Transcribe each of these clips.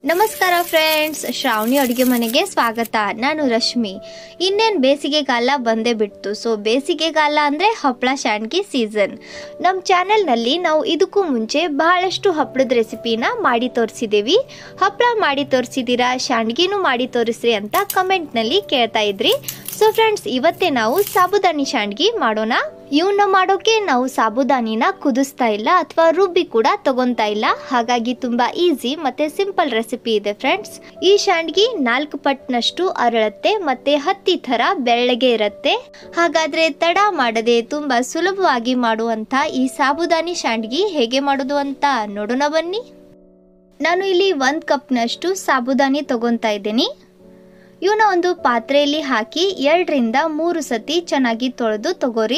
ನಮಸ್ಕಾರ ಫ್ರೆಂಡ್ಸ್ ಶ್ರಾವಣಿ ಅಡುಗೆ ಮನೆಗೆ ಸ್ವಾಗತ ನಾನು ರಶ್ಮಿ ಇನ್ನೇನು ಬೇಸಿಗೆಗಾಲ ಬಂದೇ ಬಿಡ್ತು ಸೊ ಬೇಸಿಗೆಗಾಲ ಅಂದರೆ ಹಪ್ಪಳ ಶಾಂಡ್ಗಿ ಸೀಸನ್ ನಮ್ಮ ಚಾನೆಲ್ನಲ್ಲಿ ನಾವು ಇದಕ್ಕೂ ಮುಂಚೆ ಬಹಳಷ್ಟು ಹಪ್ಪಳದ ರೆಸಿಪಿನ ಮಾಡಿ ತೋರಿಸಿದ್ದೀವಿ ಹಪ್ಪಳ ಮಾಡಿ ತೋರಿಸಿದ್ದೀರಾ ಶಾಂಡ್ಗಿನೂ ಮಾಡಿ ತೋರಿಸ್ರಿ ಅಂತ ಕಮೆಂಟ್ನಲ್ಲಿ ಕೇಳ್ತಾ ಇದ್ರಿ ಸೊ ಫ್ರೆಂಡ್ಸ್ ಇವತ್ತೇ ನಾವು ಸಾಬುದಾನಿ ಶಾಂಡ್ಗಿ ಮಾಡೋಣ ಇವನ್ನ ಮಾಡೋಕೆ ನಾವು ಸಾಬುದಾನಿನ ಕುದಿಸ್ತಾ ಇಲ್ಲ ಅಥವಾ ರುಬ್ಬಿ ಕೂಡ ತಗೊಂತಾ ಇಲ್ಲ ಹಾಗಾಗಿ ತುಂಬಾ ಈಸಿ ಮತ್ತೆ ಸಿಂಪಲ್ ರೆಸಿಪಿ ಇದೆ ಫ್ರೆಂಡ್ಸ್ ಈ ಶಾಂಡ್ಗಿ ನಾಲ್ಕು ಪಟ್ನಷ್ಟು ಅರಳತ್ತೆ ಮತ್ತೆ ಹತ್ತಿ ತರ ಬೆಳ್ಳಗೆ ಇರತ್ತೆ ಹಾಗಾದ್ರೆ ತಡ ಮಾಡದೆ ತುಂಬಾ ಸುಲಭವಾಗಿ ಮಾಡುವಂತ ಈ ಸಾಬುದಾನಿ ಶಾಂಡ್ಗಿ ಹೇಗೆ ಮಾಡೋದು ಅಂತ ನೋಡೋಣ ಬನ್ನಿ ನಾನು ಇಲ್ಲಿ ಒಂದು ಕಪ್ನಷ್ಟು ಸಾಬುದಾನಿ ತಗೊಂತಾ ಇದ್ದೀನಿ ಇವನ್ನ ಒಂದು ಪಾತ್ರೆಯಲ್ಲಿ ಹಾಕಿ ಎರಡರಿಂದ ಮೂರು ಸತಿ ಚೆನ್ನಾಗಿ ತೊಳೆದು ತಗೋರಿ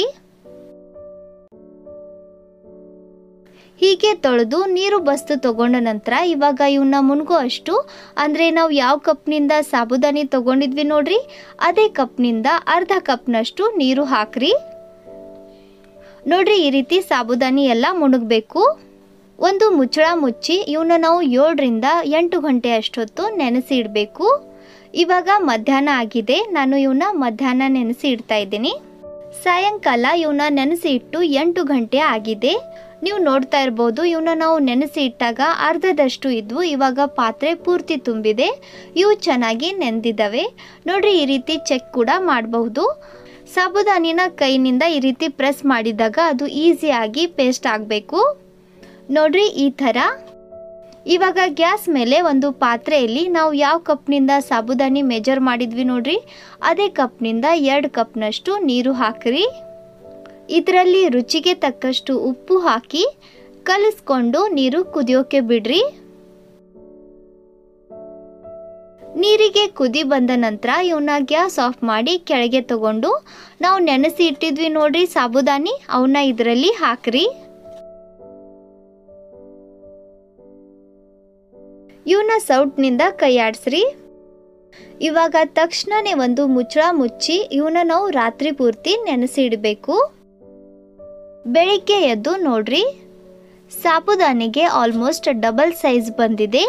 ಹೀಗೆ ತೊಳೆದು ನೀರು ಬಸ್ತು ತಗೊಂಡ ನಂತರ ಇವಾಗ ಇವನ್ನ ಮುನ್ಗೋ ಅಷ್ಟು ಅಂದರೆ ನಾವು ಯಾವ ಕಪ್ನಿಂದ ಸಾಬುದಾನಿ ತಗೊಂಡಿದ್ವಿ ನೋಡ್ರಿ ಅದೇ ಕಪ್ನಿಂದ ಅರ್ಧ ಕಪ್ನಷ್ಟು ನೀರು ಹಾಕ್ರಿ ನೋಡ್ರಿ ಈ ರೀತಿ ಸಾಬುದಾನಿ ಎಲ್ಲ ಮುಣಗಬೇಕು ಒಂದು ಮುಚ್ಚಳ ಮುಚ್ಚಿ ಇವನ್ನ ನಾವು ಏಳರಿಂದ ಎಂಟು ಗಂಟೆ ಅಷ್ಟೊತ್ತು ನೆನೆಸಿ ಇಡಬೇಕು ಇವಾಗ ಮಧ್ಯಾಹ್ನ ಆಗಿದೆ ನಾನು ಇವನ್ನ ಮಧ್ಯಾಹ್ನ ನೆನೆಸಿ ಇಡ್ತಾ ಇದ್ದೀನಿ ಸಾಯಂಕಾಲ ಇವನ್ನ ನೆನೆಸಿ ಇಟ್ಟು ಎಂಟು ಗಂಟೆ ಆಗಿದೆ ನೀವು ನೋಡ್ತಾ ಇರ್ಬೋದು ಇವನ್ನ ನಾವು ನೆನೆಸಿ ಇಟ್ಟಾಗ ಅರ್ಧದಷ್ಟು ಇದ್ವು ಇವಾಗ ಪಾತ್ರೆ ಪೂರ್ತಿ ತುಂಬಿದೆ ಇವು ಚೆನ್ನಾಗಿ ನೆಂದಿದ್ದಾವೆ ನೋಡ್ರಿ ಈ ರೀತಿ ಚೆಕ್ ಕೂಡ ಮಾಡಬಹುದು ಸಾಬುದಾನಿನ ಕೈನಿಂದ ಈ ರೀತಿ ಪ್ರೆಸ್ ಮಾಡಿದಾಗ ಅದು ಈಸಿಯಾಗಿ ಪೇಸ್ಟ್ ಆಗಬೇಕು ನೋಡ್ರಿ ಈ ಥರ ಇವಾಗ ಗ್ಯಾಸ್ ಮೇಲೆ ಒಂದು ಪಾತ್ರೆಯಲ್ಲಿ ನಾವು ಯಾವ ಕಪ್ನಿಂದ ಸಾಬುದಾನಿ ಮೆಜರ್ ಮಾಡಿದ್ವಿ ನೋಡ್ರಿ ಅದೇ ಕಪ್ನಿಂದ ಎರಡು ಕಪ್ನಷ್ಟು ನೀರು ಹಾಕ್ರಿ ಇದರಲ್ಲಿ ರುಚಿಗೆ ತಕ್ಕಷ್ಟು ಉಪ್ಪು ಹಾಕಿ ಕಲಿಸ್ಕೊಂಡು ನೀರು ಕುದಿಯೋಕೆ ಬಿಡ್ರಿ ನೀರಿಗೆ ಕುದಿ ಬಂದ ನಂತರ ಇವನ್ನ ಗ್ಯಾಸ್ ಆಫ್ ಮಾಡಿ ಕೆಳಗೆ ತಗೊಂಡು ನಾವು ನೆನೆಸಿ ಇಟ್ಟಿದ್ವಿ ನೋಡ್ರಿ ಸಾಬುದಾನಿ ಅವನ್ನ ಇದರಲ್ಲಿ ಹಾಕ್ರಿ ಇವನ್ನ ಸೌಟ್ನಿಂದ ಕೈಯಾಡಿಸ್ರಿ ಇವಾಗ ತಕ್ಷಣನೇ ಒಂದು ಮುಚ್ಚಳ ಮುಚ್ಚಿ ಇವನ್ನ ನಾವು ರಾತ್ರಿ ಪೂರ್ತಿ ನೆನೆಸಿ ಇಡಬೇಕು ಬೆಳಿಗ್ಗೆ ಎದ್ದು ನೋಡ್ರಿ ಸಾಬುದಾನಿಗೆ ಆಲ್ಮೋಸ್ಟ್ ಡಬಲ್ ಸೈಜ್ ಬಂದಿದೆ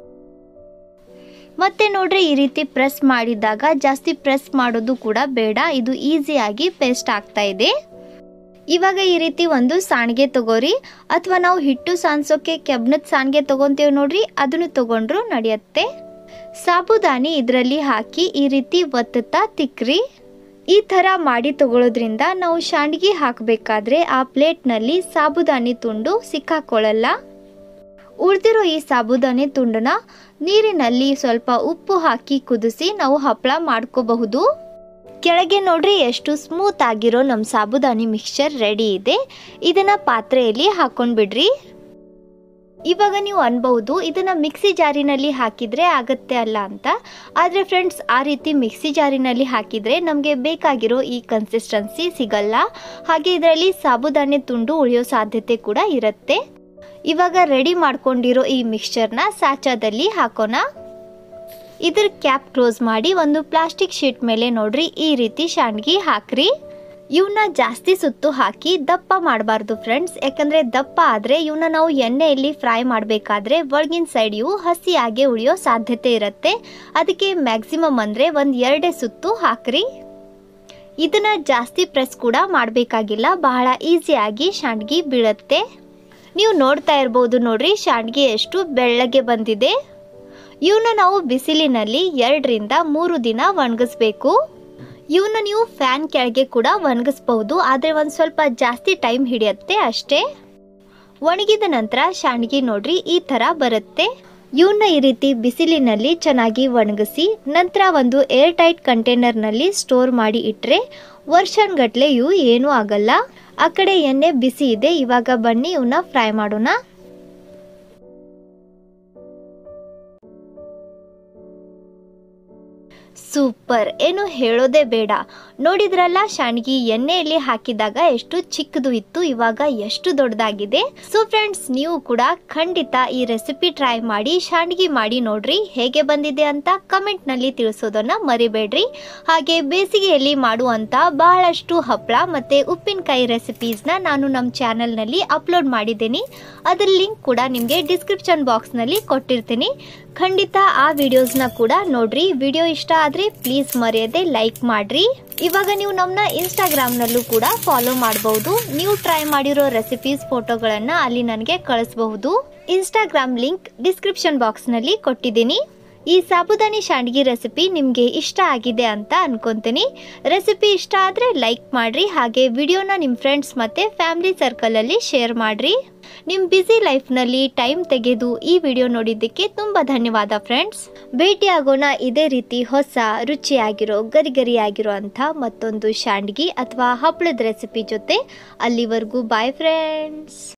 ಮತ್ತೆ ನೋಡ್ರಿ ಈ ರೀತಿ ಪ್ರೆಸ್ ಮಾಡಿದಾಗ ಜಾಸ್ತಿ ಪ್ರೆಸ್ ಮಾಡೋದು ಕೂಡ ಬೇಡ ಇದು ಈಸಿಯಾಗಿ ಪೇಸ್ಟ್ ಆಗ್ತಾ ಇದೆ ಇವಾಗ ಈ ರೀತಿ ಒಂದು ಸಾಣಿಗೆ ತಗೋರಿ ಅಥವಾ ನಾವು ಹಿಟ್ಟು ಸಾನ್ಸೋಕೆ ಕೆಬ್ನದ ಸಾಣಿಗೆ ತಗೊಂತೀವಿ ನೋಡ್ರಿ ಅದನ್ನು ತಗೊಂಡ್ರು ನಡೆಯುತ್ತೆ ಸಾಬುದಾನಿ ಇದರಲ್ಲಿ ಹಾಕಿ ಈ ರೀತಿ ಒತ್ತುತ್ತಾ ತಿಕ್ರಿ ಈ ಥರ ಮಾಡಿ ತಗೊಳ್ಳೋದ್ರಿಂದ ನಾವು ಶಾಂಡ್ಗಿ ಹಾಕಬೇಕಾದ್ರೆ ಆ ಪ್ಲೇಟ್ನಲ್ಲಿ ಸಾಬುದಾನಿ ತುಂಡು ಸಿಕ್ಕಾಕೊಳ್ಳಲ್ಲ ಉಳಿದಿರೋ ಈ ಸಾಬುದಾನಿ ತುಂಡನ್ನ ನೀರಿನಲ್ಲಿ ಸ್ವಲ್ಪ ಉಪ್ಪು ಹಾಕಿ ಕುದಿಸಿ ನಾವು ಹಪ್ಪಳ ಮಾಡ್ಕೋಬಹುದು ಕೆಳಗೆ ನೋಡ್ರಿ ಎಷ್ಟು ಸ್ಮೂತ್ ಆಗಿರೋ ನಮ್ಮ ಸಾಬುದಾನಿ ಮಿಕ್ಸ್ಚರ್ ರೆಡಿ ಇದೆ ಇದನ್ನ ಪಾತ್ರೆಯಲ್ಲಿ ಹಾಕೊಂಡ್ಬಿಡ್ರಿ ಇವಾಗ ನೀವು ಅನ್ಬಹುದು ಇದನ್ನ ಮಿಕ್ಸಿ ಜಾರಿನಲ್ಲಿ ಹಾಕಿದ್ರೆ ಆಗತ್ತೆ ಅಲ್ಲ ಅಂತ ಆದರೆ ಫ್ರೆಂಡ್ಸ್ ಆ ರೀತಿ ಮಿಕ್ಸಿ ಜಾರಿನಲ್ಲಿ ಹಾಕಿದ್ರೆ ನಮಗೆ ಬೇಕಾಗಿರೋ ಈ ಕನ್ಸಿಸ್ಟೆನ್ಸಿ ಸಿಗಲ್ಲ ಹಾಗೆ ಇದರಲ್ಲಿ ಸಾಬುದಾನಿ ತುಂಡು ಉಳಿಯೋ ಸಾಧ್ಯತೆ ಕೂಡ ಇರುತ್ತೆ ಇವಾಗ ರೆಡಿ ಮಾಡ್ಕೊಂಡಿರೋ ಈ ಮಿಕ್ಸ್ಚರ್ನ ಸಾಚಾದಲ್ಲಿ ಹಾಕೋಣ ಇದ್ರ ಕ್ಯಾಪ್ ಕ್ಲೋಸ್ ಮಾಡಿ ಒಂದು ಪ್ಲಾಸ್ಟಿಕ್ ಶೀಟ್ ಮೇಲೆ ನೋಡ್ರಿ ಈ ರೀತಿ ಶಾಂಡ್ಗಿ ಹಾಕ್ರಿ ಇವನ್ನ ಜಾಸ್ತಿ ಸುತ್ತು ಹಾಕಿ ದಪ್ಪ ಮಾಡಬಾರ್ದು ಫ್ರೆಂಡ್ಸ್ ಯಾಕಂದ್ರೆ ದಪ್ಪ ಆದರೆ ಇವನ್ನ ನಾವು ಎಣ್ಣೆಯಲ್ಲಿ ಫ್ರೈ ಮಾಡಬೇಕಾದ್ರೆ ಒಳಗಿನ ಸೈಡ್ ಇವು ಹಸಿಯಾಗೆ ಉಳಿಯೋ ಸಾಧ್ಯತೆ ಇರುತ್ತೆ ಅದಕ್ಕೆ ಮ್ಯಾಕ್ಸಿಮಮ್ ಅಂದರೆ ಒಂದು ಎರಡೇ ಸುತ್ತು ಹಾಕ್ರಿ ಇದನ್ನ ಜಾಸ್ತಿ ಪ್ರೆಸ್ ಕೂಡ ಮಾಡಬೇಕಾಗಿಲ್ಲ ಬಹಳ ಈಸಿಯಾಗಿ ಶಾಂಡ್ಗಿ ಬೀಳುತ್ತೆ ನೀವು ನೋಡ್ತಾ ಇರ್ಬೋದು ನೋಡ್ರಿ ಶಾಂಡ್ಗಿ ಎಷ್ಟು ಬೆಳ್ಳಗೆ ಬಂದಿದೆ ಇವನ್ನ ನಾವು ಬಿಸಿಲಿನಲ್ಲಿ ಎರಡರಿಂದ ಮೂರು ದಿನ ಒಣಗಿಸ್ಬೇಕು ಇವನ್ನ ನೀವು ಫ್ಯಾನ್ ಕೆಳಗೆ ಕೂಡ ಒಣಗಿಸ್ಬಹುದು ಆದರೆ ಒಂದು ಸ್ವಲ್ಪ ಜಾಸ್ತಿ ಟೈಮ್ ಹಿಡಿಯುತ್ತೆ ಅಷ್ಟೇ ಒಣಗಿದ ನಂತರ ಶಾಂಡ್ಗಿ ನೋಡ್ರಿ ಈ ಥರ ಬರುತ್ತೆ ಇವನ್ನ ಈ ರೀತಿ ಬಿಸಿಲಿನಲ್ಲಿ ಚೆನ್ನಾಗಿ ಒಣಗಿಸಿ ನಂತರ ಒಂದು ಏರ್ ಟೈಟ್ ಕಂಟೈನರ್ನಲ್ಲಿ ಸ್ಟೋರ್ ಮಾಡಿ ಇಟ್ಟರೆ ವರ್ಷನ್ಗಟ್ಲೆ ಇವು ಏನೂ ಆಗಲ್ಲ ಆ ಕಡೆ ಎಣ್ಣೆ ಬಿಸಿ ಇದೆ ಇವಾಗ ಬನ್ನಿ ಇವನ್ನ ಫ್ರೈ ಮಾಡೋಣ ಸೂಪರ್ ಏನು ಹೇಳೋದೇ ಬೇಡ ನೋಡಿದ್ರಲ್ಲ ಶಾಂಡ್ಗಿ ಎಣ್ಣೆಯಲ್ಲಿ ಹಾಕಿದಾಗ ಎಷ್ಟು ಚಿಕ್ಕದು ಇತ್ತು ಇವಾಗ ಎಷ್ಟು ದೊಡ್ಡದಾಗಿದೆ ಸೊ ಫ್ರೆಂಡ್ಸ್ ನೀವು ಕೂಡ ಖಂಡಿತ ಈ ರೆಸಿಪಿ ಟ್ರೈ ಮಾಡಿ ಶಾಂಡ್ಗಿ ಮಾಡಿ ನೋಡ್ರಿ ಹೇಗೆ ಬಂದಿದೆ ಅಂತ ಕಮೆಂಟ್ನಲ್ಲಿ ತಿಳಿಸೋದನ್ನ ಮರಿಬೇಡ್ರಿ ಹಾಗೆ ಬೇಸಿಗೆಯಲ್ಲಿ ಮಾಡುವಂತ ಬಹಳಷ್ಟು ಹಪ್ಪಳ ಮತ್ತೆ ಉಪ್ಪಿನಕಾಯಿ ರೆಸಿಪೀಸ್ನ ನಾನು ನಮ್ಮ ಚಾನಲ್ನಲ್ಲಿ ಅಪ್ಲೋಡ್ ಮಾಡಿದ್ದೀನಿ ಅದರ ಲಿಂಕ್ ಕೂಡ ನಿಮಗೆ ಡಿಸ್ಕ್ರಿಪ್ಷನ್ ಬಾಕ್ಸ್ನಲ್ಲಿ ಕೊಟ್ಟಿರ್ತೀನಿ ಖಂಡಿತ ಆ ವಿಡಿಯೋಸ್ನ ಕೂಡ ನೋಡ್ರಿ ವಿಡಿಯೋ ಇಷ್ಟ ಆದರೆ ಪ್ಲೀಸ್ ಮರೆಯದೆ ಲೈಕ್ ಮಾಡ್ರಿ ಇವಾಗ ನೀವು ನಮ್ಮನ್ನ ಇನ್ಸ್ಟಾಗ್ರಾಮ್ನಲ್ಲೂ ಕೂಡ ಫಾಲೋ ಮಾಡಬಹುದು ನೀವು ಟ್ರೈ ಮಾಡಿರೋ ರೆಸಿಪೀಸ್ ಫೋಟೋಗಳನ್ನು ಅಲ್ಲಿ ನನಗೆ ಕಳಿಸಬಹುದು ಇನ್ಸ್ಟಾಗ್ರಾಮ್ ಲಿಂಕ್ ಡಿಸ್ಕ್ರಿಪ್ಷನ್ ಬಾಕ್ಸ್ನಲ್ಲಿ ಕೊಟ್ಟಿದ್ದೀನಿ ಈ ಸಾಬುದಾನಿ ಶಾಂಡ್ಗಿ ರೆಸಿಪಿ ನಿಮಗೆ ಇಷ್ಟ ಆಗಿದೆ ಅಂತ ಅನ್ಕೊಂತೀನಿ ರೆಸಿಪಿ ಇಷ್ಟ ಆದರೆ ಲೈಕ್ ಮಾಡಿರಿ ಹಾಗೆ ವಿಡಿಯೋನ ನಿಮ್ಮ ಫ್ರೆಂಡ್ಸ್ ಮತ್ತು ಫ್ಯಾಮಿಲಿ ಸರ್ಕಲಲ್ಲಿ ಶೇರ್ ಮಾಡಿರಿ ನಿಮ್ಮ ಬ್ಯುಸಿ ಲೈಫ್ನಲ್ಲಿ ಟೈಮ್ ತೆಗೆದು ಈ ವಿಡಿಯೋ ನೋಡಿದ್ದಕ್ಕೆ ತುಂಬ ಧನ್ಯವಾದ ಫ್ರೆಂಡ್ಸ್ ಭೇಟಿ ಆಗೋಣ ಇದೇ ರೀತಿ ಹೊಸ ರುಚಿಯಾಗಿರೋ ಗರಿ ಗರಿಯಾಗಿರೋ ಅಂಥ ಮತ್ತೊಂದು ಶಾಂಡ್ಗಿ ಅಥವಾ ಹಪ್ಪಳದ ರೆಸಿಪಿ ಜೊತೆ ಅಲ್ಲಿವರೆಗೂ ಬಾಯ್ ಫ್ರೆಂಡ್ಸ್